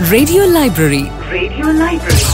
Radio Library. Radio Library.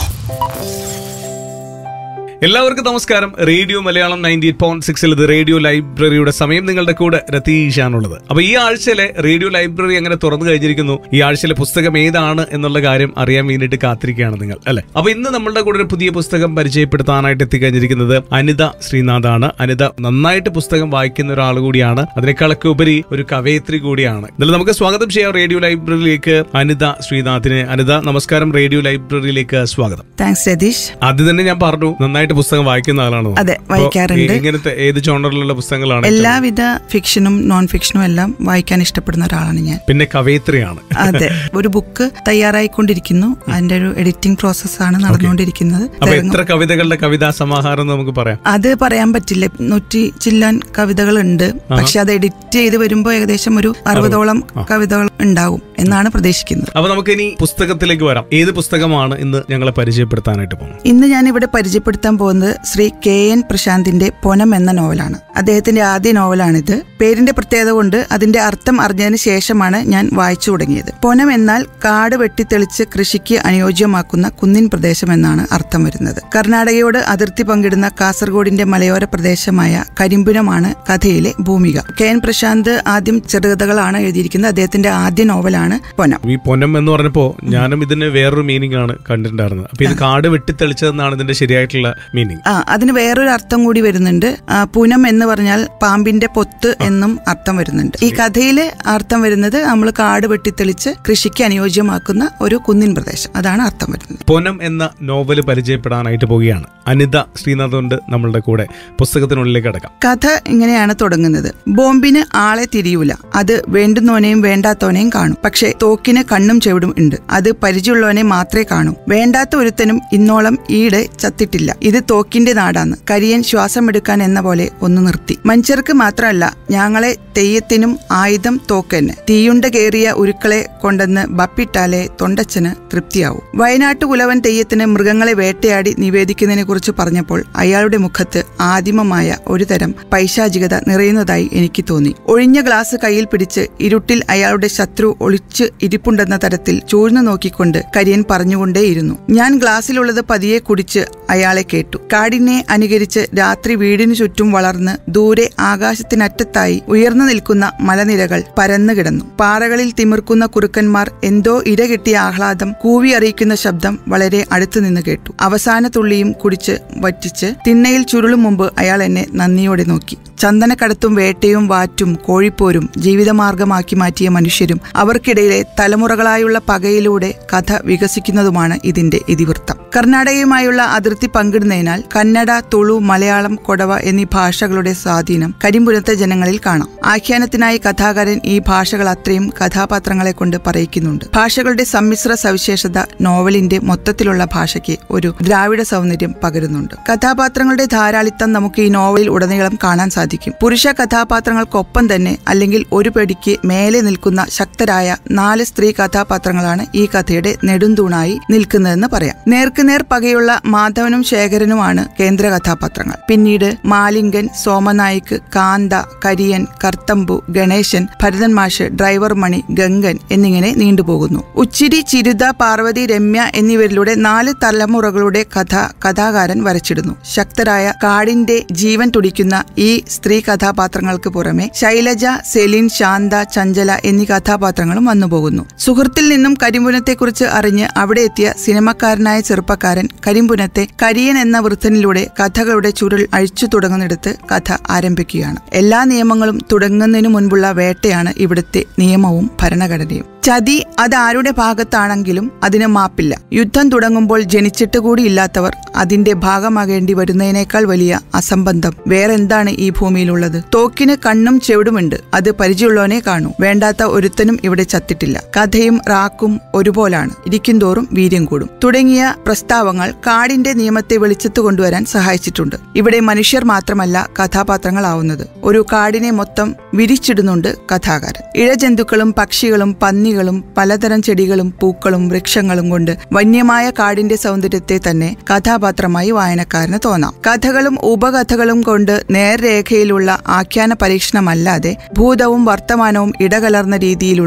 എല്ലാവർക്കും നമസ്കാരം radio Malayalam ninety eight point സിക്സിൽ ഇത് റേഡിയോ ലൈബ്രറിയുടെ സമയം നിങ്ങളുടെ കൂടെ രതീഷാണുള്ളത് അപ്പൊ ഈ ആഴ്ചയിലെ റേഡിയോ ലൈബ്രറി അങ്ങനെ തുറന്നു കഴിഞ്ഞിരിക്കുന്നു ഈ ആഴ്ചയിലെ പുസ്തകം ഏതാണ് എന്നുള്ള കാര്യം അറിയാൻ വേണ്ടിയിട്ട് കാത്തിരിക്കുകയാണ് നിങ്ങൾ അല്ലെ അപ്പൊ ഇന്ന് നമ്മളുടെ കൂടെ ഒരു പുതിയ പുസ്തകം പരിചയപ്പെടുത്താനായിട്ട് എത്തിക്കഴിഞ്ഞിരിക്കുന്നത് അനിത ശ്രീനാഥാണ് അനിത നന്നായിട്ട് പുസ്തകം വായിക്കുന്ന ഒരാൾ കൂടിയാണ് അതിനേക്കാളൊക്കെ ഉപരി ഒരു കവയത്രി കൂടിയാണ് എന്നാലും നമുക്ക് സ്വാഗതം ചെയ്യാം റേഡിയോ ലൈബ്രറിയിലേക്ക് അനിത ശ്രീനാഥിനെ അനിത നമസ്കാരം റേഡിയോ ലൈബ്രറിയിലേക്ക് സ്വാഗതം താങ്ക്സ് രതീഷ് ആദ്യം തന്നെ ഞാൻ പറഞ്ഞു നന്നായിട്ട് പുസ്തകം വായിക്കുന്ന ആളാണ് അതെ, വായിക്കാറുണ്ട്. ഇങ്ങനത്തെ ഏത് ജോണറിലുള്ള പുസ്തകങ്ങളാണ് ഏറ്റവും- എല്ലാവിധ ഫിക്ഷനും നോൺ ഫിക്ഷനും എല്ലാം വായിക്കാൻ ഇഷ്ടപ്പെടുന്ന ഒരാളാണ് ഞാൻ പിന്നെ കവയിത്രിയാണ് അതെ ഒരു ബുക്ക് തയ്യാറായിക്കൊണ്ടിരിക്കുന്നു അതിന്റെ ഒരു എഡിറ്റിംഗ് പ്രോസസ്സാണ് നടന്നുകൊണ്ടിരിക്കുന്നത് അപ്പൊ എത്ര കവിതകളുടെ കവിതാ സമാഹാരം എന്ന് നമുക്ക് പറയാം അത് പറയാൻ പറ്റില്ല നൂറ്റി ചില്ലാൻ കവിതകളുണ്ട് പക്ഷെ അത് എഡിറ്റ് ചെയ്ത് വരുമ്പോൾ ഏകദേശം ഒരു അറുപതോളം കവിതകൾ ഉണ്ടാവും എന്നാണ് പ്രതീക്ഷിക്കുന്നത് അപ്പൊ നമുക്ക് ഇനി പുസ്തകത്തിലേക്ക് വരാം ഏത് പുസ്തകമാണ് ഇന്ന് ഞങ്ങളെ പരിചയപ്പെടുത്താനായിട്ട് പോകുന്നത് ഇന്ന് ഞാൻ ഇവിടെ പരിചയപ്പെടുത്താൻ പോകുന്നത് ശ്രീ കെ എൻ പ്രശാന്തിന്റെ പൊനം എന്ന നോവലാണ് അദ്ദേഹത്തിന്റെ ആദ്യ നോവലാണിത് പേരിന്റെ പ്രത്യേകത കൊണ്ട് അതിന്റെ അർത്ഥം അറിഞ്ഞതിന് ശേഷമാണ് ഞാൻ വായിച്ചു തുടങ്ങിയത് പൊനം എന്നാൽ കാട് വെട്ടിത്തെളിച്ച് കൃഷിക്ക് അനുയോജ്യമാക്കുന്ന കുന്നിൻ പ്രദേശം എന്നാണ് അർത്ഥം വരുന്നത് കർണാടകയോട് അതിർത്തി പങ്കിടുന്ന കാസർഗോഡിന്റെ മലയോര പ്രദേശമായ കരിമ്പുരമാണ് കഥയിലെ ഭൂമിക കെ എൻ പ്രശാന്ത് ആദ്യം ചെറുകഥകളാണ് എഴുതിയിരിക്കുന്നത് അദ്ദേഹത്തിന്റെ ആദ്യ നോവലാണ് പൊനം ഈ പൊന്നം എന്ന് പറഞ്ഞപ്പോ ഞാനും ഇതിന് വേറൊരു മീനിങ് ആണ് കണ്ടിട്ടുണ്ടായിരുന്നത് അപ്പൊ ഇത് കാട് വെട്ടിത്തെളിച്ചതെന്നാണ് ഇതിന്റെ ശരിയായിട്ടുള്ള മീനിങ് ആ അതിന് വേറൊരു അർത്ഥം കൂടി വരുന്നുണ്ട് ആ, പുനം എന്ന് പറഞ്ഞാൽ പാമ്പിന്റെ പൊത്ത് എന്നും അർത്ഥം വരുന്നുണ്ട് ഈ കഥയില് അർത്ഥം വരുന്നത് നമ്മൾ കാട് വെട്ടിത്തെളിച്ച് കൃഷിക്ക് അനുയോജ്യമാക്കുന്ന ഒരു കുന്നിൻ പ്രദേശം അതാണ് അർത്ഥം വരുന്നത് പൊനം എന്ന നോവല് പരിചയപ്പെടാനായിട്ട് പോവുകയാണ് അനിത ശ്രീനാഥ് കൊണ്ട് നമ്മളുടെ കൂടെ പുസ്തകത്തിനുള്ളിലേക്ക് അടക്കാം കഥ ഇങ്ങനെയാണ് തുടങ്ങുന്നത് ബോംബിന് ആളെ തിരിയൂല അത് വേണ്ടുന്നവനെയും വേണ്ടാത്തവനെയും കാണും പക്ഷേ തോക്കിന് കണ്ണും ചെവിടും ഉണ്ട് അത് പരിചയമുള്ളവനെ മാത്രമേ കാണൂ വേണ്ടാത്ത ഒരുത്തനും ഇന്നോളം ഈട് ചത്തിട്ടില്ല ഇത് തോക്കിന്റെ നാടാന്ന് കരിയൻ ശ്വാസമെടുക്കാൻ എന്ന പോലെ ഒന്ന് നിർത്തി മനുഷ്യർക്ക് മാത്രമല്ല ഞങ്ങളെ തെയ്യത്തിനും ആയുധം തോക്ക് തന്നെ തീയുണ്ട കേറിയ ഉരുക്കളെ കൊണ്ടെന്ന് ബപ്പിട്ടാലേ തൊണ്ടച്ചന് തൃപ്തിയാവും വയനാട്ടു കുലവൻ തെയ്യത്തിന് മൃഗങ്ങളെ വേട്ടയാടി നിവേദിക്കുന്നതിനെ കുറിച്ച് പറഞ്ഞപ്പോൾ അയാളുടെ മുഖത്ത് ആദിമമായ ഒരു തരം പൈശാചികത നിറയുന്നതായി എനിക്ക് തോന്നി ഒഴിഞ്ഞ ഗ്ലാസ് കയ്യിൽ പിടിച്ച് ഇരുട്ടിൽ അയാളുടെ ശത്രു ഒളിച്ച് ഇരിപ്പുണ്ടെന്ന തരത്തിൽ ചൂഴ്ന്നു നോക്കിക്കൊണ്ട് കരിയൻ പറഞ്ഞുകൊണ്ടേയിരുന്നു ഞാൻ ഗ്ലാസ്സിലുള്ളത് പതിയെ കുടിച്ച് അയാളെ കേട്ടു കാടിനെ അനുകരിച്ച് രാത്രി വീടിനു ചുറ്റും വളർന്ന് ദൂരെ ആകാശത്തിനറ്റത്തായി ഉയർന്നു നിൽക്കുന്ന മലനിരകൾ പരന്നു കിടന്നു പാറകളിൽ തിമിർക്കുന്ന കുറുക്കന്മാർ എന്തോ ഇരകിട്ടിയ ആഹ്ലാദം കൂവി അറിയിക്കുന്ന ശബ്ദം വളരെ അടുത്തു നിന്ന് കേട്ടു അവസാന തുള്ളിയും കുടിച്ച് വറ്റിച്ച് തിണ്ണയിൽ ചുരുളും മുമ്പ് അയാൾ എന്നെ നന്ദിയോടെ നോക്കി ചന്ദനക്കടത്തും വേട്ടയും വാറ്റും കോഴിപ്പോരും ജീവിതമാർഗമാക്കി മാറ്റിയ മനുഷ്യരും അവർക്കിടയിലെ തലമുറകളായുള്ള പകയിലൂടെ കഥ വികസിക്കുന്നതുമാണ് ഇതിന്റെ ഇതിവൃത്തം കർണാടകയുമായുള്ള അതിർത്തി പങ്കിടുന്നതിനാൽ കന്നഡ തുളു മലയാളം കൊടവ എന്നീ ഭാഷകളുടെ സ്വാധീനം കരിമ്പുരത്തെ ജനങ്ങളിൽ കാണാം ആഖ്യാനത്തിനായി കഥാകാരൻ ഈ ഭാഷകൾ അത്രയും കഥാപാത്രങ്ങളെ കൊണ്ട് പറയിക്കുന്നുണ്ട് ഭാഷകളുടെ സമ്മിശ്ര സവിശേഷത നോവലിന്റെ മൊത്തത്തിലുള്ള ഭാഷയ്ക്ക് ഒരു ദ്രാവിഡ സൗന്ദര്യം പകരുന്നുണ്ട് കഥാപാത്രങ്ങളുടെ ധാരാളിത്തം നമുക്ക് ഈ നോവലിൽ ഉടനീളം കാണാൻ സാധിക്കും പുരുഷ കഥാപാത്രങ്ങൾക്കൊപ്പം തന്നെ അല്ലെങ്കിൽ ഒരു പടിക്ക് മേലെ നിൽക്കുന്ന ശക്തരായ നാല് സ്ത്രീ കഥാപാത്രങ്ങളാണ് ഈ കഥയുടെ നെടുന്തൂണായി നിൽക്കുന്നതെന്ന് പറയാം നേർക്കുനേർ പകയുള്ള മാധവനും ശേഖരനുമാണ് കേന്ദ്ര കഥാപാത്രങ്ങൾ പിന്നീട് മാലിംഗൻ സോമനായിക് കാന്ത കരിയൻ കർത്തമ്പു ഗണേശൻ ഭരതൻ മാഷ് ഡ്രൈവർ മണി ഗംഗൻ എന്നിങ്ങനെ നീണ്ടുപോകുന്നു ഉച്ചിരി ചിരുത പാർവതി രമ്യ എന്നിവരിലൂടെ നാല് തലമുറകളുടെ കഥ കഥാകാരൻ വരച്ചിടുന്നു ശക്തരായ കാടിന്റെ ജീവൻ തുടിക്കുന്ന ഈ സ്ത്രീ കഥാപാത്രങ്ങൾക്ക് പുറമെ ശൈലജ സെലിൻ ശാന്ത ചഞ്ചല എന്നീ കഥാപാത്രങ്ങളും വന്നുപോകുന്നു സുഹൃത്തിൽ നിന്നും കരിമ്പുനത്തെക്കുറിച്ച് അറിഞ്ഞ് അവിടെ എത്തിയ സിനിമക്കാരനായ ചെറുപ്പക്കാരൻ കരിമ്പുനത്തെ കരിയൻ എന്ന വൃദ്ധനിലൂടെ കഥകളുടെ ചുരുൾ അഴിച്ചു തുടങ്ങുന്നിടത്ത് കഥ ആരംഭിക്കുകയാണ് എല്ലാ നിയമങ്ങളും തുടങ്ങുന്നതിനു മുൻപുള്ള വേട്ടയാണ് ഇവിടുത്തെ നിയമവും ഭരണഘടനയും ചതി അത് ആരുടെ ഭാഗത്താണെങ്കിലും അതിന് മാപ്പില്ല യുദ്ധം തുടങ്ങുമ്പോൾ ജനിച്ചിട്ട് കൂടി ഇല്ലാത്തവർ അതിന്റെ ഭാഗമാകേണ്ടി വരുന്നതിനേക്കാൾ വലിയ അസംബന്ധം വേറെന്താണ് ഈ ഭൂമിയിലുള്ളത് തോക്കിന് കണ്ണും ചെവിടുമുണ്ട് അത് പരിചയമുള്ളവനെ കാണൂ വേണ്ടാത്ത ഒരുത്തനും ഇവിടെ ചത്തിട്ടില്ല കഥയും റാക്കും ഒരുപോലാണ് ഇരിക്കുന്തോറും വീര്യം കൂടും തുടങ്ങിയ പ്രസ്താവങ്ങൾ കാടിന്റെ നിയമത്തെ വെളിച്ചത്ത് കൊണ്ടുവരാൻ സഹായിച്ചിട്ടുണ്ട് ഇവിടെ മനുഷ്യർ മാത്രമല്ല കഥാപാത്രങ്ങളാവുന്നത് ഒരു കാടിനെ മൊത്തം വിരിച്ചിടുന്നുണ്ട് കഥാകാരൻ ഇഴജന്തുക്കളും പക്ഷികളും പന്നികളും പലതരം ചെടികളും പൂക്കളും വൃക്ഷങ്ങളും കൊണ്ട് വന്യമായ കാടിന്റെ സൗന്ദര്യത്തെ തന്നെ കഥാപാത്രമായി വായനക്കാരന് തോന്നാം കഥകളും ഉപകഥകളും കൊണ്ട് നേർരേഖയിലുള്ള ആഖ്യാന പരീക്ഷണമല്ലാതെ ഭൂതവും വർത്തമാനവും ഇടകലർന്ന രീതിയിലുള്ള ഭാഷ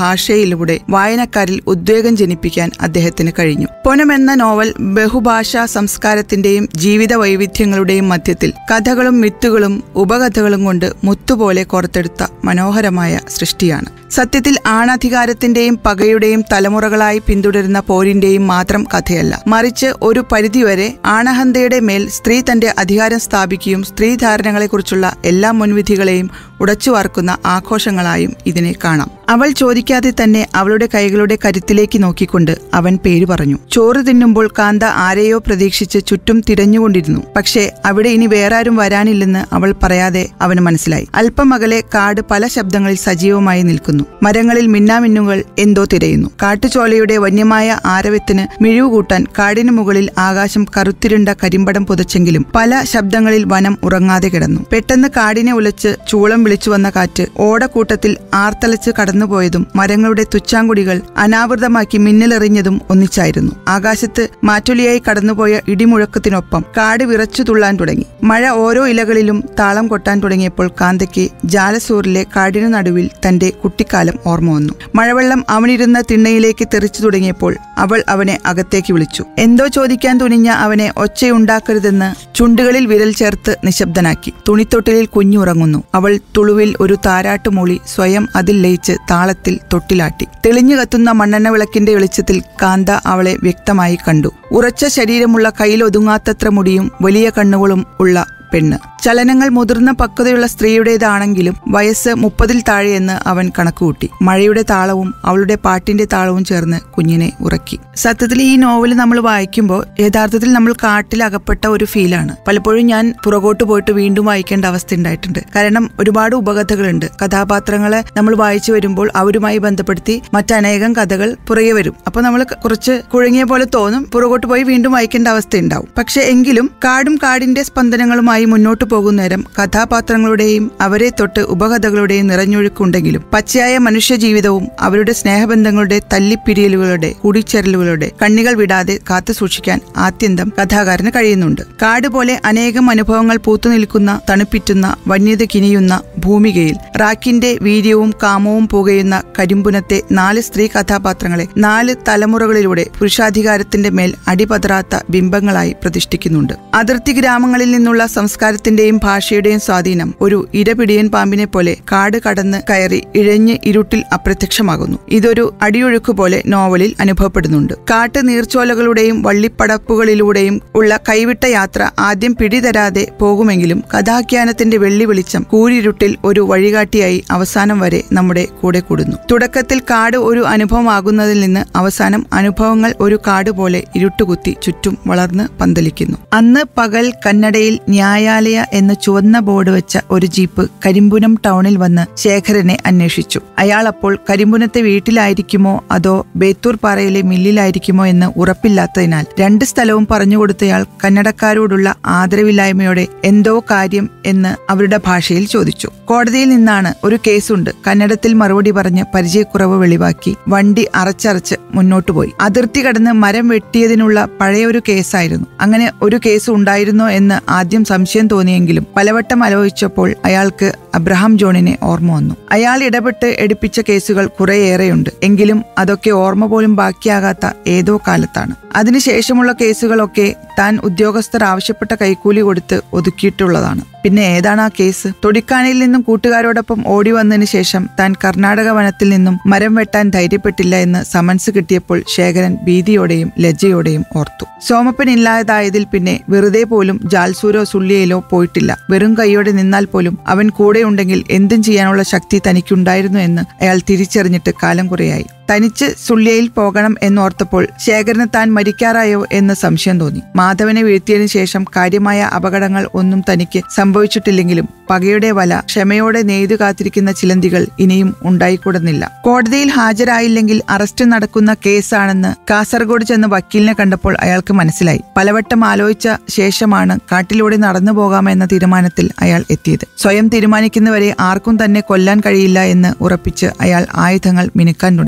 ഭാഷയിലൂടെ വായനക്കാരിൽ ഉദ്വേഗം ജനിപ്പിക്കാൻ അദ്ദേഹത്തിന് കഴിഞ്ഞു പൊനം എന്ന നോവൽ ബഹുഭാഷാ സംസ്കാരത്തിന്റെയും ജീവിത വൈവിധ്യങ്ങളുടെയും മധ്യത്തിൽ കഥകളും മിത്തുകളും ഉപകഥകളും കൊണ്ട് മുത്തുപോലെ കോർത്തെടുത്ത മനോഹരമായ സൃഷ്ടിയാണ് സത്യത്തിൽ ആണധികാരത്തിന്റെയും പകയുടെയും തലമുറകളായി പിന്തുടരുന്ന പോരിന്റെയും മാത്രം കഥയല്ല മറിച്ച് ഒരു പരിധിവരെ ആണഹന്തയുടെ മേൽ സ്ത്രീ തന്റെ അധികാരം സ്ഥാപിക്കുകയും സ്ത്രീ ധാരണകളെക്കുറിച്ചുള്ള എല്ലാ മുൻവിധികളെയും ഉടച്ചുവാർക്കുന്ന ആഘോഷങ്ങളായും ഇതിനെ കാണാം അവൾ ചോദിക്കാതെ തന്നെ അവളുടെ കൈകളുടെ കരുത്തിലേക്ക് നോക്കിക്കൊണ്ട് അവൻ പേര് പറഞ്ഞു ചോറ് തിന്നുമ്പോൾ കാന്ത ആരെയോ പ്രതീക്ഷിച്ച് ചുറ്റും തിരഞ്ഞുകൊണ്ടിരുന്നു പക്ഷേ അവിടെ ഇനി വേറാരും വരാനില്ലെന്ന് അവൾ പറയാതെ അവന് മനസ്സിലായി അല്പം അകലെ കാട് പല ശബ്ദങ്ങളിൽ സജീവമായി നിൽക്കുന്നു മരങ്ങളിൽ മിന്നാമിന്നുകൾ എന്തോ തിരയുന്നു കാട്ടുചോലയുടെ വന്യമായ ആരവത്തിന് മിഴിവുകൂട്ടാൻ കാടിനു മുകളിൽ ആകാശം കറുത്തിരുണ്ട കരിമ്പടം പുതച്ചെങ്കിലും പല ശബ്ദങ്ങളിൽ വനം ഉറങ്ങാതെ കിടന്നു പെട്ടെന്ന് കാടിനെ ഉലച്ച് ചൂളം വിളിച്ചു വന്ന കാറ്റ് ഓടക്കൂട്ടത്തിൽ ആർത്തലച്ച് കടന്നുപോയതും മരങ്ങളുടെ തുച്ചാങ്കുടികൾ അനാവൃതമാക്കി മിന്നലെറിഞ്ഞതും ഒന്നിച്ചായിരുന്നു ആകാശത്ത് മാറ്റുലിയായി കടന്നുപോയ ഇടിമുഴക്കത്തിനൊപ്പം കാട് വിറച്ചു തുള്ളാൻ തുടങ്ങി മഴ ഓരോ ഇലകളിലും താളം കൊട്ടാൻ തുടങ്ങിയപ്പോൾ കാന്തയ്ക്ക് ജാലസൂറിലെ കാടിനു നടുവിൽ തന്റെ കുട്ടിക്കാലം ഓർമ്മ വന്നു മഴവെള്ളം അവനിരുന്ന തിണ്ണയിലേക്ക് തെറിച്ചു തുടങ്ങിയപ്പോൾ അവൾ അവനെ അകത്തേക്ക് വിളിച്ചു എന്തോ ചോദിക്കാൻ തുനിഞ്ഞ അവനെ ഒച്ചയുണ്ടാക്കരുതെന്ന് ചുണ്ടുകളിൽ വിരൽ ചേർത്ത് നിശബ്ദനാക്കി തുണിത്തൊട്ടിലിൽ കുഞ്ഞുറങ്ങുന്നു അവൾ തുളുവിൽ ഒരു താരാട്ടുമൂളി സ്വയം അതിൽ ലയിച്ച് താളത്തിൽ തൊട്ടിലാട്ടി തെളിഞ്ഞു കത്തുന്ന മണ്ണെണ്ണ വിളക്കിന്റെ വെളിച്ചത്തിൽ കാന്ത അവളെ വ്യക്തമായി കണ്ടു ഉറച്ച ശരീരമുള്ള കയ്യിലൊതുങ്ങാത്തത്ര മുടിയും വലിയ കണ്ണുകളും ഉള്ള പെണ്ണ് ചലനങ്ങൾ മുതിർന്ന പക്വതയുള്ള സ്ത്രീയുടേതാണെങ്കിലും വയസ്സ് മുപ്പതിൽ താഴെയെന്ന് അവൻ കണക്കുകൂട്ടി മഴയുടെ താളവും അവളുടെ പാട്ടിന്റെ താളവും ചേർന്ന് കുഞ്ഞിനെ ഉറക്കി സത്യത്തിൽ ഈ നോവൽ നമ്മൾ വായിക്കുമ്പോൾ യഥാർത്ഥത്തിൽ നമ്മൾ കാട്ടിൽ അകപ്പെട്ട ഒരു ഫീലാണ് പലപ്പോഴും ഞാൻ പുറകോട്ട് പോയിട്ട് വീണ്ടും വായിക്കേണ്ട അവസ്ഥ ഉണ്ടായിട്ടുണ്ട് കാരണം ഒരുപാട് ഉപകഥകളുണ്ട് കഥാപാത്രങ്ങളെ നമ്മൾ വായിച്ചു വരുമ്പോൾ അവരുമായി ബന്ധപ്പെടുത്തി മറ്റനേകം കഥകൾ പുറകെ വരും അപ്പൊ നമ്മൾ കുറച്ച് കുഴങ്ങിയ പോലെ തോന്നും പുറകോട്ട് പോയി വീണ്ടും വായിക്കേണ്ട അവസ്ഥ ഉണ്ടാവും പക്ഷെ എങ്കിലും കാടും കാടിന്റെ സ്പന്ദനങ്ങളുമായി മുന്നോട്ട് പോകുന്നേരം കഥാപാത്രങ്ങളുടെയും അവരെ തൊട്ട് ഉപകഥകളുടെയും നിറഞ്ഞൊഴുക്കുണ്ടെങ്കിലും പച്ചയായ മനുഷ്യജീവിതവും അവരുടെ സ്നേഹബന്ധങ്ങളുടെ തല്ലിപ്പിരിയലുകളുടെ കൂടിച്ചേരലുകളുടെ കണ്ണികൾ വിടാതെ കാത്തു സൂക്ഷിക്കാൻ ആത്യന്തം കഥാകാരന് കഴിയുന്നുണ്ട് കാട് പോലെ അനേകം അനുഭവങ്ങൾ പൂത്തുനിൽക്കുന്ന തണുപ്പിറ്റുന്ന വന്യത കിനിയുന്ന ഭൂമികയിൽ റാക്കിന്റെ വീര്യവും കാമവും പുകയുന്ന കരിമ്പുനത്തെ നാല് സ്ത്രീ കഥാപാത്രങ്ങളെ നാല് തലമുറകളിലൂടെ പുരുഷാധികാരത്തിന്റെ മേൽ അടിപതറാത്ത ബിംബങ്ങളായി പ്രതിഷ്ഠിക്കുന്നുണ്ട് അതിർത്തി ഗ്രാമങ്ങളിൽ നിന്നുള്ള സംസ്കാരത്തിന്റെയും ഭാഷയുടെയും സ്വാധീനം ഒരു ഇരപിടിയൻ പാമ്പിനെ പോലെ കാട് കടന്ന് കയറി ഇഴഞ്ഞ് ഇരുട്ടിൽ അപ്രത്യക്ഷമാകുന്നു ഇതൊരു അടിയൊഴുക്ക് പോലെ നോവലിൽ അനുഭവപ്പെടുന്നുണ്ട് കാട്ട് നീർച്ചോലകളുടെയും വള്ളിപ്പടപ്പുകളിലൂടെയും ഉള്ള കൈവിട്ട യാത്ര ആദ്യം പിടിതരാതെ പോകുമെങ്കിലും കഥാഖ്യാനത്തിന്റെ വെള്ളി വെളിച്ചം കൂരിരുട്ടിൽ ഒരു വഴികാട്ടിയായി അവസാനം വരെ നമ്മുടെ കൂടെ കൂടുന്നു തുടക്കത്തിൽ കാട് ഒരു അനുഭവമാകുന്നതിൽ നിന്ന് അവസാനം അനുഭവങ്ങൾ ഒരു കാട് പോലെ ഇരുട്ടുകുത്തി ചുറ്റും വളർന്ന് പന്തലിക്കുന്നു അന്ന് പകൽ കന്നഡയിൽ ന്യായാലയ എന്ന ചുവന്ന ബോർഡ് വെച്ച ഒരു ജീപ്പ് കരിമ്പുനം ടൗണിൽ വന്ന് ശേഖരനെ അന്വേഷിച്ചു അയാൾ അപ്പോൾ കരിമ്പുനത്തെ വീട്ടിലായിരിക്കുമോ അതോ ബേത്തൂർ പാറയിലെ മില്ലിലായിരിക്കുമോ എന്ന് ഉറപ്പില്ലാത്തതിനാൽ രണ്ട് സ്ഥലവും പറഞ്ഞുകൊടുത്തയാൾ കന്നഡക്കാരോടുള്ള ആദരവില്ലായ്മയോടെ എന്തോ കാര്യം എന്ന് അവരുടെ ഭാഷയിൽ ചോദിച്ചു കോടതിയിൽ നിന്നാണ് ഒരു കേസുണ്ട് കന്നഡത്തിൽ മറുപടി പറഞ്ഞ് പരിചയക്കുറവ് വെളിവാക്കി വണ്ടി അറച്ചറച്ച് മുന്നോട്ടു പോയി അതിർത്തി കടന്ന് മരം വെട്ടിയതിനുള്ള പഴയൊരു കേസായിരുന്നു അങ്ങനെ ഒരു കേസ് ഉണ്ടായിരുന്നോ എന്ന് ആദ്യം സംശയം തോന്നിയെങ്കിലും പലവട്ടം ആലോചിച്ചപ്പോൾ അയാൾക്ക് അബ്രഹാം ജോണിനെ ഓർമ്മ വന്നു അയാൾ ഇടപെട്ട് എടുപ്പിച്ച കേസുകൾ കുറേയേറെയുണ്ട് എങ്കിലും അതൊക്കെ ഓർമ്മ പോലും ബാക്കിയാകാത്ത ഏതോ കാലത്താണ് അതിനുശേഷമുള്ള കേസുകളൊക്കെ താൻ ഉദ്യോഗസ്ഥർ ആവശ്യപ്പെട്ട കൈക്കൂലി കൊടുത്ത് ഒതുക്കിയിട്ടുള്ളതാണ് പിന്നെ ഏതാണ് ആ കേസ് തൊടിക്കാനയിൽ നിന്നും കൂട്ടുകാരോടൊപ്പം ഓടി വന്നതിന് ശേഷം താൻ കർണാടക വനത്തിൽ നിന്നും മരം വെട്ടാൻ ധൈര്യപ്പെട്ടില്ല എന്ന് സമൻസ് കിട്ടിയപ്പോൾ ശേഖരൻ ഭീതിയോടെയും ലജ്ജയോടെയും ഓർത്തു സോമപ്പൻ ഇല്ലാതായതിൽ പിന്നെ വെറുതെ പോലും ജാൽസൂരോ സുള്ളിയയിലോ പോയിട്ടില്ല വെറും കൈയോടെ നിന്നാൽ പോലും അവൻ കൂടെയുണ്ടെങ്കിൽ എന്തും ചെയ്യാനുള്ള ശക്തി തനിക്കുണ്ടായിരുന്നു എന്ന് അയാൾ തിരിച്ചറിഞ്ഞിട്ട് കാലം കുറയായി തനിച്ച് സുള്ളിയയിൽ പോകണം എന്നോർത്തപ്പോൾ ശേഖരന് താൻ മരിക്കാറായോ എന്ന് സംശയം തോന്നി മാധവനെ വീഴ്ത്തിയതിനു ശേഷം കാര്യമായ അപകടങ്ങൾ ഒന്നും തനിക്ക് സംഭവിച്ചിട്ടില്ലെങ്കിലും പകയുടെ വല ക്ഷമയോടെ നെയ്തു കാത്തിരിക്കുന്ന ചിലന്തികൾ ഇനിയും ഉണ്ടായിക്കൂടുന്നില്ല കോടതിയിൽ ഹാജരായില്ലെങ്കിൽ അറസ്റ്റ് നടക്കുന്ന കേസാണെന്ന് കാസർഗോഡ് ചെന്ന് വക്കീലിനെ കണ്ടപ്പോൾ അയാൾക്ക് മനസ്സിലായി പലവട്ടം ആലോചിച്ച ശേഷമാണ് കാട്ടിലൂടെ നടന്നു പോകാമെന്ന തീരുമാനത്തിൽ അയാൾ എത്തിയത് സ്വയം തീരുമാനിക്കുന്നവരെ ആർക്കും തന്നെ കൊല്ലാൻ കഴിയില്ല എന്ന് ഉറപ്പിച്ച് അയാൾ ആയുധങ്ങൾ മിനുക്കാൻ തുടങ്ങി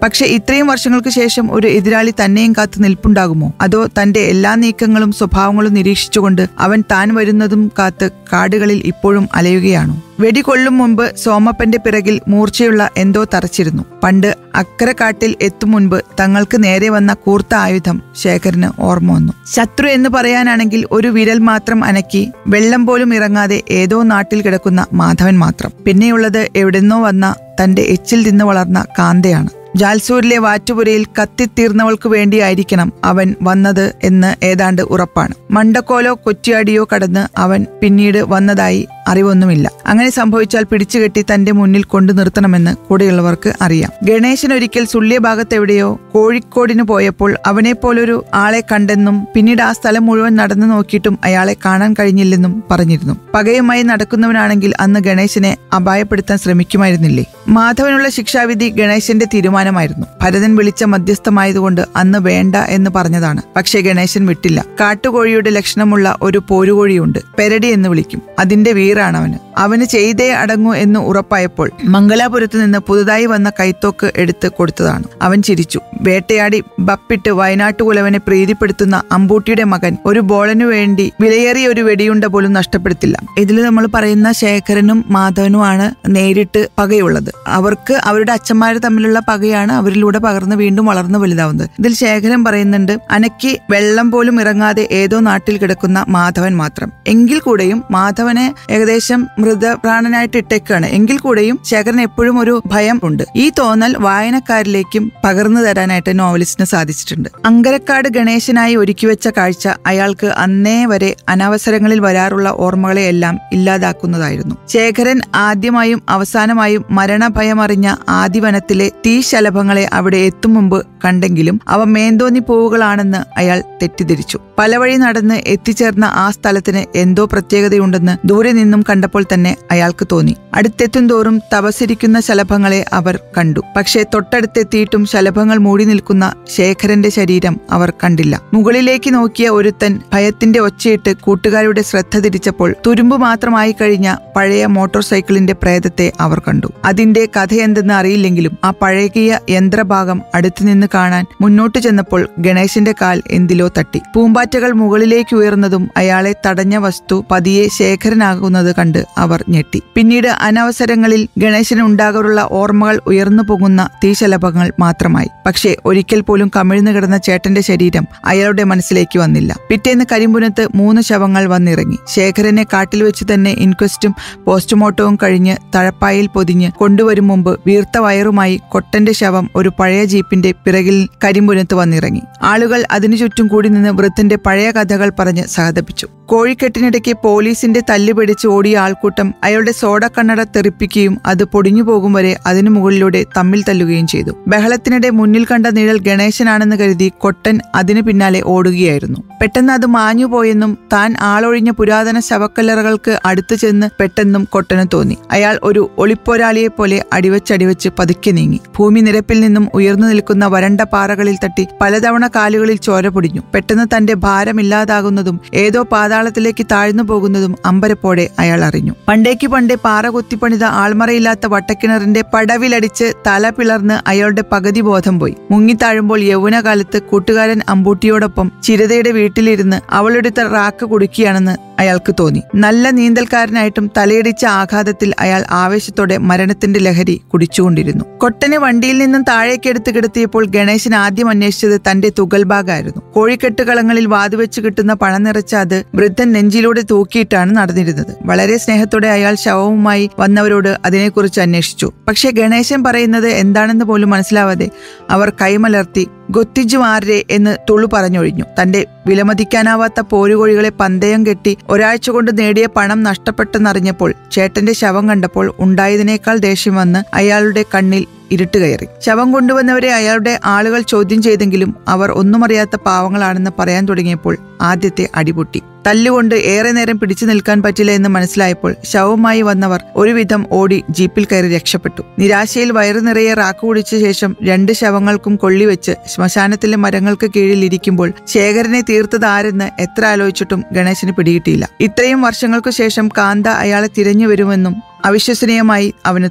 പക്ഷെ ഇത്രയും വർഷങ്ങൾക്ക് ശേഷം ഒരു എതിരാളി തന്നെയും കാത്തു നിൽപ്പുണ്ടാകുമോ അതോ തന്റെ എല്ലാ നീക്കങ്ങളും സ്വഭാവങ്ങളും നിരീക്ഷിച്ചുകൊണ്ട് അവൻ താൻ വരുന്നതും കാത്ത് കാടുകളിൽ ഇപ്പോഴും അലയുകയാണോ വെടികൊള്ളും മുമ്പ് സോമപ്പന്റെ പിറകിൽ മൂർച്ചയുള്ള എന്തോ തറച്ചിരുന്നു പണ്ട് അക്കരെ കാട്ടിൽ എത്തും മുൻപ് തങ്ങൾക്ക് നേരെ വന്ന കൂർത്ത ആയുധം ശേഖരന് ഓർമ്മ വന്നു ശത്രു എന്ന് പറയാനാണെങ്കിൽ ഒരു വിരൽ മാത്രം അനക്കി വെള്ളം പോലും ഇറങ്ങാതെ ഏതോ നാട്ടിൽ കിടക്കുന്ന മാധവൻ മാത്രം പിന്നെയുള്ളത് എവിടെന്നോ വന്ന തന്റെ എച്ചിൽ നിന്ന് വളർന്ന കാന്തയാണ് ജാൽസൂരിലെ വാറ്റുപുരയിൽ കത്തിത്തീർന്നവൾക്ക് വേണ്ടിയായിരിക്കണം അവൻ വന്നത് എന്ന് ഏതാണ്ട് ഉറപ്പാണ് മണ്ടക്കോലോ കൊച്ചിയാടിയോ കടന്ന് അവൻ പിന്നീട് വന്നതായി അറിവൊന്നുമില്ല അങ്ങനെ സംഭവിച്ചാൽ പിടിച്ചുകെട്ടി തന്റെ മുന്നിൽ കൊണ്ടു നിർത്തണമെന്ന് കൂടെയുള്ളവർക്ക് അറിയാം ഗണേശൻ ഒരിക്കൽ സുള്ളിയ ഭാഗത്തെവിടെയോ കോഴിക്കോടിന് പോയപ്പോൾ അവനെപ്പോലൊരു ആളെ കണ്ടെന്നും പിന്നീട് ആ സ്ഥലം മുഴുവൻ നടന്നു നോക്കിയിട്ടും അയാളെ കാണാൻ കഴിഞ്ഞില്ലെന്നും പറഞ്ഞിരുന്നു പകയുമായി നടക്കുന്നവനാണെങ്കിൽ അന്ന് ഗണേശനെ അപായപ്പെടുത്താൻ ശ്രമിക്കുമായിരുന്നില്ലേ മാധവനുള്ള ശിക്ഷാവിധി ഗണേശന്റെ തീരുമാനമായിരുന്നു ഭരതൻ വിളിച്ച മധ്യസ്ഥമായതുകൊണ്ട് അന്ന് വേണ്ട എന്ന് പറഞ്ഞതാണ് പക്ഷേ ഗണേശൻ വിട്ടില്ല കാട്ടുകോഴിയുടെ ലക്ഷണമുള്ള ഒരു പോരുകോഴിയുണ്ട് പെരടി എന്ന് വിളിക്കും അതിന്റെ വീറാണ് അവന് അവന് ചെയ്തേ അടങ്ങൂ എന്ന് ഉറപ്പായപ്പോൾ മംഗലാപുരത്ത് നിന്ന് പുതുതായി വന്ന കൈത്തോക്ക് എടുത്ത് കൊടുത്തതാണ് അവൻ ചിരിച്ചു വേട്ടയാടി ബപ്പിട്ട് വയനാട്ടുകുലവനെ പ്രീതിപ്പെടുത്തുന്ന അമ്പൂട്ടിയുടെ മകൻ ഒരു ബോളനു വേണ്ടി വിലയേറിയ ഒരു വെടിയുണ്ട പോലും നഷ്ടപ്പെടുത്തില്ല ഇതിൽ നമ്മൾ പറയുന്ന ശേഖരനും മാധവനുമാണ് നേരിട്ട് പകയുള്ളത് അവർക്ക് അവരുടെ അച്ഛന്മാർ തമ്മിലുള്ള പകയാണ് അവരിലൂടെ പകർന്ന് വീണ്ടും വളർന്നു വലുതാവുന്നത് ഇതിൽ ശേഖരൻ പറയുന്നുണ്ട് അനക്ക് വെള്ളം പോലും ഇറങ്ങാതെ ഏതോ നാട്ടിൽ കിടക്കുന്ന മാധവൻ മാത്രം എങ്കിൽ കൂടെയും മാധവനെ ഏകദേശം മൃതപ്രാണനായിട്ട് ഇട്ടേക്കാണ് എങ്കിൽ കൂടെയും ശേഖരൻ എപ്പോഴും ഒരു ഭയം ഉണ്ട് ഈ തോന്നൽ വായനക്കാരിലേക്കും പകർന്നു തരാനായിട്ട് നോവലിസ്റ്റിന് സാധിച്ചിട്ടുണ്ട് അങ്കരക്കാട് ഗണേശനായി ഒരുക്കിവെച്ച കാഴ്ച അയാൾക്ക് അന്നേ വരെ അനവസരങ്ങളിൽ വരാറുള്ള ഓർമ്മകളെയെല്ലാം ഇല്ലാതാക്കുന്നതായിരുന്നു ശേഖരൻ ആദ്യമായും അവസാനമായും മരണഭയമറിഞ്ഞ ആദിവനത്തിലെ തീശലഭങ്ങളെ അവിടെ എത്തും മുമ്പ് കണ്ടെങ്കിലും അവ മേന്തോന്നി പോവുകളാണെന്ന് അയാൾ തെറ്റിദ്ധരിച്ചു പല വഴി നടന്ന് എത്തിച്ചേർന്ന ആ സ്ഥലത്തിന് എന്തോ പ്രത്യേകതയുണ്ടെന്ന് ദൂരെ നിന്നും കണ്ടപ്പോൾ തന്നെ അയാൾക്ക് തോന്നി അടുത്തെത്തും തോറും തപസിരിക്കുന്ന ശലഭങ്ങളെ അവർ കണ്ടു പക്ഷേ തൊട്ടടുത്തെത്തിയിട്ടും ശലഭങ്ങൾ മൂടി നിൽക്കുന്ന ശേഖരന്റെ ശരീരം അവർ കണ്ടില്ല മുകളിലേക്ക് നോക്കിയ ഒരുത്തൻ ഭയത്തിന്റെ ഒച്ചയിട്ട് കൂട്ടുകാരുടെ ശ്രദ്ധ തിരിച്ചപ്പോൾ തുരുമ്പ് മാത്രമായി കഴിഞ്ഞ പഴയ മോട്ടോർ സൈക്കിളിന്റെ പ്രേതത്തെ അവർ കണ്ടു അതിന്റെ കഥയെന്തെന്ന് അറിയില്ലെങ്കിലും ആ പഴകിയ യന്ത്രഭാഗം അടുത്തുനിന്ന് കാണാൻ മുന്നോട്ട് ചെന്നപ്പോൾ ഗണേശന്റെ കാൽ എന്തിലോ തട്ടി പൂമ്പാറ്റകൾ മുകളിലേക്ക് ഉയർന്നതും അയാളെ തടഞ്ഞ വസ്തു പതിയെ ശേഖരനാകുന്നത് കണ്ട് അവർ ഞെട്ടി പിന്നീട് അനവസരങ്ങളിൽ ഗണേശന് ഉണ്ടാകാറുള്ള ഓർമ്മകൾ ഉയർന്നു പോകുന്ന തീശലഭങ്ങൾ മാത്രമായി പക്ഷേ ഒരിക്കൽ പോലും കമിഴ്ന്നു കിടന്ന ചേട്ടന്റെ ശരീരം അയാളുടെ മനസ്സിലേക്ക് വന്നില്ല പിറ്റേന്ന് കരിമ്പുനത്ത് മൂന്ന് ശവങ്ങൾ വന്നിറങ്ങി ശേഖരനെ കാട്ടിൽ വെച്ച് തന്നെ ഇൻക്വസ്റ്റും പോസ്റ്റ്മോർട്ടവും കഴിഞ്ഞ് തഴപ്പായിൽ പൊതിഞ്ഞ് കൊണ്ടുവരും മുമ്പ് വീർത്ത വയറുമായി കൊട്ടന്റെ ശവം ഒരു പഴയ ജീപ്പിന്റെ പിറകിൽ കരിമ്പുനത്ത് വന്നിറങ്ങി ആളുകൾ അതിനു ചുറ്റും കൂടി നിന്ന് വൃത്തന്റെ പഴയ കഥകൾ പറഞ്ഞ് സഹതപിച്ചു കോഴിക്കെട്ടിനിടയ്ക്ക് പോലീസിന്റെ തല്ലുപിടിച്ച് ഓടിയ ആൾക്കൂട്ടം അയാളുടെ സോഡ കണ്ണട തെറിപ്പിക്കുകയും അത് പൊടിഞ്ഞു പോകും വരെ അതിനു മുകളിലൂടെ തമ്മിൽ തല്ലുകയും ചെയ്തു ബഹളത്തിനിടെ മുന്നിൽ കണ്ട നിഴൽ ഗണേശനാണെന്ന് കരുതി കൊട്ടൻ അതിനു പിന്നാലെ ഓടുകയായിരുന്നു പെട്ടെന്ന് അത് മാഞ്ഞുപോയെന്നും താൻ ആളൊഴിഞ്ഞ പുരാതന ശവക്കല്ലറകൾക്ക് അടുത്തു ചെന്ന് പെട്ടെന്നും കൊട്ടന് തോന്നി അയാൾ ഒരു ഒളിപ്പോരാളിയെ പോലെ അടിവച്ചടിവച്ച് പതുക്കെ നീങ്ങി ഭൂമി നിരപ്പിൽ നിന്നും ഉയർന്നു നിൽക്കുന്ന വരണ്ട പാറകളിൽ തട്ടി പലതവണ കാലുകളിൽ ചോര പൊടിഞ്ഞു പെട്ടെന്ന് തന്റെ ഭാരമില്ലാതാകുന്നതും ഏതോ പാതാളത്തിലേക്ക് താഴ്ന്നു പോകുന്നതും അമ്പരപ്പോടെ അയാൾ അറിഞ്ഞു പണ്ടേക്ക് പണ്ടേ പാറ കുത്തിപ്പണിത ആൾമറയില്ലാത്ത വട്ടക്കിണറിന്റെ പടവിലടിച്ച് തല പിളർന്ന് അയാളുടെ പകുതി ബോധം പോയി മുങ്ങിത്താഴുമ്പോൾ യൗവനകാലത്ത് കൂട്ടുകാരൻ അമ്പൂട്ടിയോടൊപ്പം ചിരതയുടെ വീട്ടിലിരുന്ന് അവളെടുത്ത റാക്ക് കുടുക്കിയാണെന്ന് അയാൾക്ക് തോന്നി നല്ല നീന്തൽക്കാരനായിട്ടും തലയിടിച്ച ആഘാതത്തിൽ അയാൾ ആവേശത്തോടെ മരണത്തിന്റെ ലഹരി കുടിച്ചുകൊണ്ടിരുന്നു കൊട്ടനെ വണ്ടിയിൽ നിന്നും താഴേക്കെടുത്ത് കിടത്തിയപ്പോൾ ഗണേശൻ ആദ്യം അന്വേഷിച്ചത് തന്റെ തുകൽഭാഗമായിരുന്നു കോഴിക്കെട്ടുകളങ്ങളിൽ വാതുവെച്ച് കിട്ടുന്ന പണം നിറച്ച അത് വൃദ്ധൻ നെഞ്ചിലൂടെ തൂക്കിയിട്ടാണ് നടന്നിരുന്നത് വളരെ സ്നേഹത്തോടെ അയാൾ ശവവുമായി വന്നവരോട് അതിനെക്കുറിച്ച് അന്വേഷിച്ചു പക്ഷേ ഗണേശൻ പറയുന്നത് എന്താണെന്ന് പോലും മനസ്സിലാവാതെ അവർ കൈമലർത്തി ഗൊത്തിജുമാരെ എന്ന് തുളു പറഞ്ഞൊഴിഞ്ഞു തന്റെ വിലമതിക്കാനാവാത്ത പോരുകോഴികളെ പന്തയം കെട്ടി ഒരാഴ്ച കൊണ്ട് നേടിയ പണം നഷ്ടപ്പെട്ടെന്നറിഞ്ഞപ്പോൾ ചേട്ടന്റെ ശവം കണ്ടപ്പോൾ ഉണ്ടായതിനേക്കാൾ ദേഷ്യം വന്ന് അയാളുടെ കണ്ണിൽ ഇരുട്ട് കയറി ശവം കൊണ്ടുവന്നവരെ അയാളുടെ ആളുകൾ ചോദ്യം ചെയ്തെങ്കിലും അവർ ഒന്നും അറിയാത്ത പാവങ്ങളാണെന്ന് പറയാൻ തുടങ്ങിയപ്പോൾ ആദ്യത്തെ അടിപൊട്ടി തല്ലുകൊണ്ട് ഏറെ നേരം പിടിച്ചു നിൽക്കാൻ പറ്റില്ല എന്ന് മനസ്സിലായപ്പോൾ ശവവുമായി വന്നവർ ഒരുവിധം ഓടി ജീപ്പിൽ കയറി രക്ഷപ്പെട്ടു നിരാശയിൽ വയറു നിറയെ റാക്ക് കുടിച്ച ശേഷം രണ്ട് ശവങ്ങൾക്കും കൊള്ളിവെച്ച് ശ്മശാനത്തിലെ മരങ്ങൾക്ക് കീഴിൽ ഇരിക്കുമ്പോൾ ശേഖരനെ തീർത്തത് ആരെന്ന് എത്ര ആലോചിച്ചിട്ടും ഗണേശന് പിടികിട്ടിയില്ല ഇത്രയും വർഷങ്ങൾക്കു ശേഷം കാന്ത അയാളെ തിരഞ്ഞു വരുമെന്നും അവിശ്വസനീയമായി അവന് തോന്നി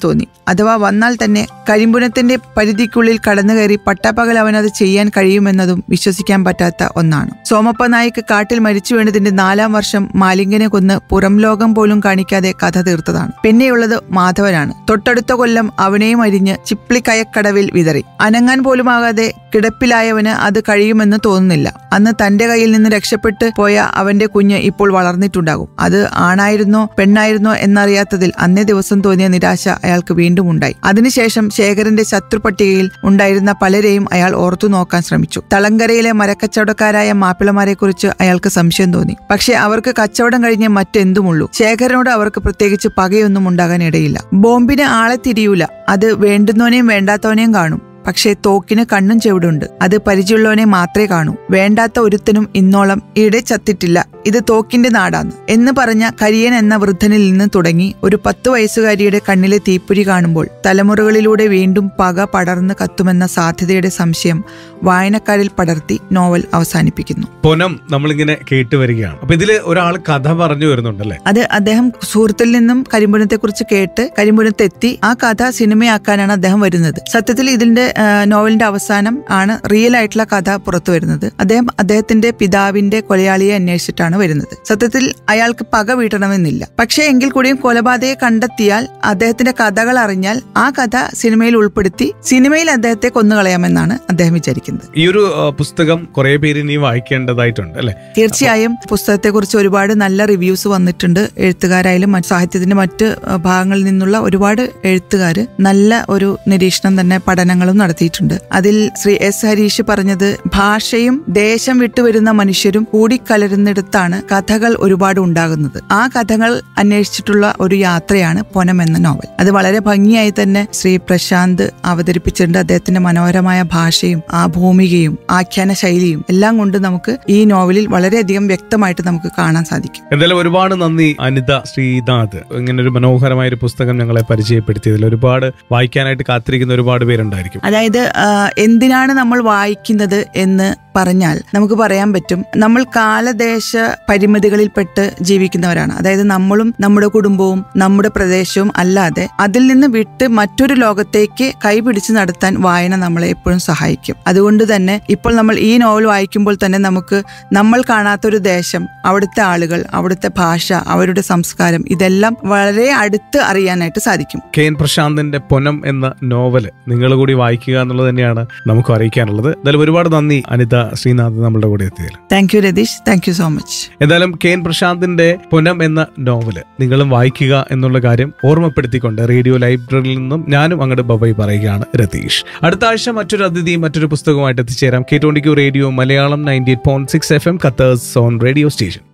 അഥവാ വന്നാൽ തന്നെ കരിമ്പുനത്തിന്റെ പരിധിക്കുള്ളിൽ കടന്നു കയറി പട്ടാപ്പകൽ അവനത് ചെയ്യാൻ കഴിയുമെന്നതും വിശ്വസിക്കാൻ പറ്റാത്ത ഒന്നാണ് സോമപ്പ നായിക്ക് കാട്ടിൽ മരിച്ചു വീണതിന്റെ നാലാം വർഷം മാലിംഗനെ കൊന്ന് പുറം ലോകം പോലും കാണിക്കാതെ കഥ തീർത്തതാണ് പിന്നെയുള്ളത് മാധവനാണ് തൊട്ടടുത്ത കൊല്ലം അവനെയും അരിഞ്ഞ് ചിപ്ലിക്കയക്കടവിൽ വിതറി അനങ്ങാൻ പോലുമാകാതെ കിടപ്പിലായവന് അത് കഴിയുമെന്ന് തോന്നുന്നില്ല അന്ന് തന്റെ കയ്യിൽ നിന്ന് രക്ഷപ്പെട്ട് പോയ അവന്റെ കുഞ്ഞ് ഇപ്പോൾ വളർന്നിട്ടുണ്ടാകും അത് ആണായിരുന്നോ പെണ്ണായിരുന്നോ എന്നറിയാത്തതിൽ അന്നേ ദിവസം തോന്നിയ നിരാശ അയാൾക്ക് വീണ്ടും ഉണ്ടായി അതിനുശേഷം ശേഖരന്റെ ശത്രുപട്ടികയിൽ ഉണ്ടായിരുന്ന പലരെയും അയാൾ ഓർത്തു നോക്കാൻ ശ്രമിച്ചു തളങ്കരയിലെ മരക്കച്ചവടക്കാരായ മാപ്പിളമാരെ കുറിച്ച് അയാൾക്ക് സംശയം തോന്നി പക്ഷെ അവർക്ക് കച്ചവടം കഴിഞ്ഞ് മറ്റെന്തുമുള്ളൂ ശേഖരനോട് അവർക്ക് പ്രത്യേകിച്ച് പകയൊന്നും ഉണ്ടാകാൻ ഇടയില്ല ബോംബിന് ആളെ തിരിയൂല അത് വേണ്ടുന്നവനെയും വേണ്ടാത്തവനെയും കാണും പക്ഷേ തോക്കിന് കണ്ണും ചെവിടുണ്ട് അത് പരിചയമുള്ളവനെ മാത്രമേ കാണൂ വേണ്ടാത്ത ഒരുത്തനും ഇന്നോളം ഇവിടെ ചത്തിട്ടില്ല ഇത് തോക്കിന്റെ നാടാന്ന് എന്ന് പറഞ്ഞ കരിയൻ എന്ന വൃദ്ധനിൽ നിന്ന് തുടങ്ങി ഒരു പത്ത് വയസ്സുകാരിയുടെ കണ്ണിലെ തീപ്പൊരി കാണുമ്പോൾ തലമുറകളിലൂടെ വീണ്ടും പക പടർന്ന് കത്തുമെന്ന സാധ്യതയുടെ സംശയം വായനക്കാരിൽ പടർത്തി നോവൽ അവസാനിപ്പിക്കുന്നു പൊനം നമ്മളിങ്ങനെ കേട്ട് വരികയാണ് അപ്പൊ ഇതില് ഒരാൾ കഥ പറഞ്ഞു വരുന്നുണ്ടല്ലേ അത് അദ്ദേഹം സുഹൃത്തിൽ നിന്നും കരിമ്പുനത്തെ കുറിച്ച് കേട്ട് കരിമ്പുനത്തെത്തി ആ കഥ സിനിമയാക്കാനാണ് അദ്ദേഹം വരുന്നത് സത്യത്തിൽ ഇതിന്റെ ആ, നോവലിന്റെ അവസാനം ആണ് റിയൽ ആയിട്ടുള്ള കഥ പുറത്തു വരുന്നത് അദ്ദേഹം അദ്ദേഹത്തിന്റെ പിതാവിന്റെ കൊലയാളിയെ അന്വേഷിച്ചിട്ടാണ് വരുന്നത് സത്യത്തിൽ അയാൾക്ക് പക വീട്ടണമെന്നില്ല പക്ഷേ എങ്കിൽ കൂടിയും കൊലപാതകയെ കണ്ടെത്തിയാൽ അദ്ദേഹത്തിന്റെ കഥകൾ അറിഞ്ഞാൽ ആ കഥ സിനിമയിൽ ഉൾപ്പെടുത്തി സിനിമയിൽ അദ്ദേഹത്തെ കൊന്നുകളയാമെന്നാണ് അദ്ദേഹം വിചാരിക്കുന്നത് ഈ ഒരു ആ, പുസ്തകം കുറെ പേര് ഇനി വായിക്കേണ്ടതായിട്ടുണ്ട് അല്ലെ തീർച്ചയായും പുസ്തകത്തെക്കുറിച്ച് ഒരുപാട് നല്ല റിവ്യൂസ് വന്നിട്ടുണ്ട് എഴുത്തുകാരായാലും മറ്റ് സാഹിത്യത്തിന്റെ മറ്റ് അഹ്, ഭാഗങ്ങളിൽ നിന്നുള്ള ഒരുപാട് എഴുത്തുകാര് നല്ല ഒരു നിരീക്ഷണം തന്നെ പഠനങ്ങളും നടത്തിയിട്ടുണ്ട് അതിൽ ശ്രീ എസ് ഹരീഷ് പറഞ്ഞത് ഭാഷയും ദേശം വിട്ടുവരുന്ന മനുഷ്യരും കൂടിക്കലരുന്നിടത്താണ് കഥകൾ ഒരുപാട് ഉണ്ടാകുന്നത് ആ കഥകൾ അന്വേഷിച്ചിട്ടുള്ള ഒരു യാത്രയാണ് പൊനം എന്ന നോവൽ അത് വളരെ ഭംഗിയായി തന്നെ ശ്രീ പ്രശാന്ത് അവതരിപ്പിച്ചിട്ടുണ്ട് അദ്ദേഹത്തിന്റെ മനോഹരമായ ഭാഷയും ആ ഭൂമികയും ആഖ്യാന ശൈലിയും എല്ലാം കൊണ്ട് നമുക്ക് ഈ നോവലിൽ വളരെയധികം വ്യക്തമായിട്ട് നമുക്ക് കാണാൻ സാധിക്കും എന്തായാലും ഒരുപാട് നന്ദി അനിത ശ്രീനാഥ് ഇങ്ങനെ ഒരു മനോഹരമായ ഒരു പുസ്തകം ഞങ്ങളെ പരിചയപ്പെടുത്തിയതിൽ ഒരുപാട് വായിക്കാനായിട്ട് കാത്തിരിക്കുന്ന ഒരുപാട് പേരുണ്ടായിരിക്കും അതായത് ആ, എന്തിനാണ് നമ്മൾ വായിക്കുന്നത് എന്ന് പറഞ്ഞാൽ നമുക്ക് പറയാൻ പറ്റും നമ്മൾ കാലദേശ പരിമിതികളിൽപ്പെട്ട് ജീവിക്കുന്നവരാണ് അതായത് നമ്മളും നമ്മുടെ കുടുംബവും നമ്മുടെ പ്രദേശവും അല്ലാതെ അതിൽ നിന്ന് വിട്ട് മറ്റൊരു ലോകത്തേക്ക് കൈപിടിച്ച് നടത്താൻ വായന നമ്മളെ എപ്പോഴും സഹായിക്കും അതുകൊണ്ട് തന്നെ ഇപ്പോൾ നമ്മൾ ഈ നോവൽ വായിക്കുമ്പോൾ തന്നെ നമുക്ക് നമ്മൾ കാണാത്തൊരു ദേശം അവിടുത്തെ ആളുകൾ അവിടുത്തെ ഭാഷ അവരുടെ സംസ്കാരം ഇതെല്ലാം വളരെ അടുത്ത് അറിയാനായിട്ട് സാധിക്കും കെ എൻ പ്രശാന്തിന്റെ പൊനം എന്ന നോവല് നിങ്ങൾ കൂടി വായിക്കുക എന്നുള്ളത് തന്നെയാണ് നമുക്ക് അറിയിക്കാനുള്ളത് എന്തായാലും ഒരുപാട് നന്ദി അനിത ശ്രീനാഥ് നമ്മളുടെ കൂടെ എത്തിയതിൽ thank you Ratheesh thank you so much എന്തായാലും കെ എൻ പ്രശാന്തിന്റെ പൊനം എന്ന നോവല് നിങ്ങളും വായിക്കുക എന്നുള്ള കാര്യം ഓർമ്മപ്പെടുത്തിക്കൊണ്ട് റേഡിയോ ലൈബ്രറിയിൽ നിന്നും ഞാനും അങ്ങോട്ട് ബബൈ പറയുകയാണ് രതീഷ് അടുത്ത ആഴ്ച മറ്റൊരു അതിഥി മറ്റൊരു പുസ്തകമായിട്ട് എത്തിച്ചേരാം കേട്ടോണ്ടിക്കൂ radio Malayalam ninety eight point six F M കത്തേഴ്സ് ഓൺ റേഡിയോ സ്റ്റേഷൻ